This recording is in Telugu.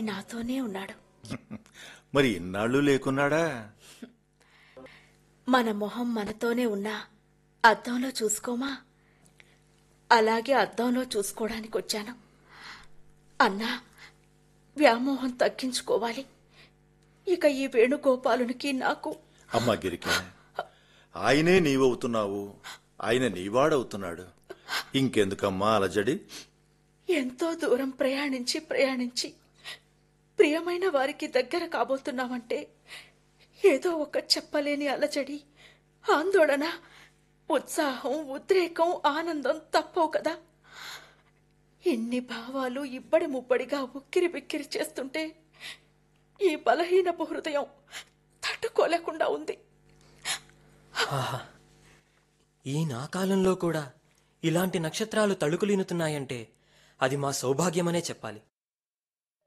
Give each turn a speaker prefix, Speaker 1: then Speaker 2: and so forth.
Speaker 1: నాతోనే ఉన్నాడు
Speaker 2: మరి ఇన్నాళ్ళు లేకున్నాడా
Speaker 1: మన మొహం మనతోనే ఉన్నా అద్దంలో చూసుకోమా అలాగే అద్దంలో చూసుకోవడానికి వచ్చాను అన్నా వ్యామోహం తగ్గించుకోవాలి ఇక ఈ వేణుగోపాలునికి నాకు
Speaker 2: అమ్మా గిరిక ఆయనే నీవవుతున్నావు ఆయన నీవాడవుతున్నాడు ఇంకెందుకమ్మా అలజడి
Speaker 1: ఎంతో దూరం ప్రయాణించి ప్రయాణించి ప్రియమైన వారికి దగ్గర కాబోతున్నామంటే ఏదో ఒక చెప్పలేని అలజడి ఆందోళన ఉత్సాహం ఉద్రేకం ఆనందం తప్పవు కదా ఎన్ని భావాలు ఇబ్బడి ముబ్బడిగా ఉక్కిరి బిక్కిరి చేస్తుంటే ఈ బలహీనపు హృదయం తట్టుకోలేకుండా ఉంది
Speaker 3: ఆహా ఈ నా కాలంలో కూడా ఇలాంటి నక్షత్రాలు తళుకులీనుతున్నాయంటే అది మా సౌభాగ్యమనే చెప్పాలి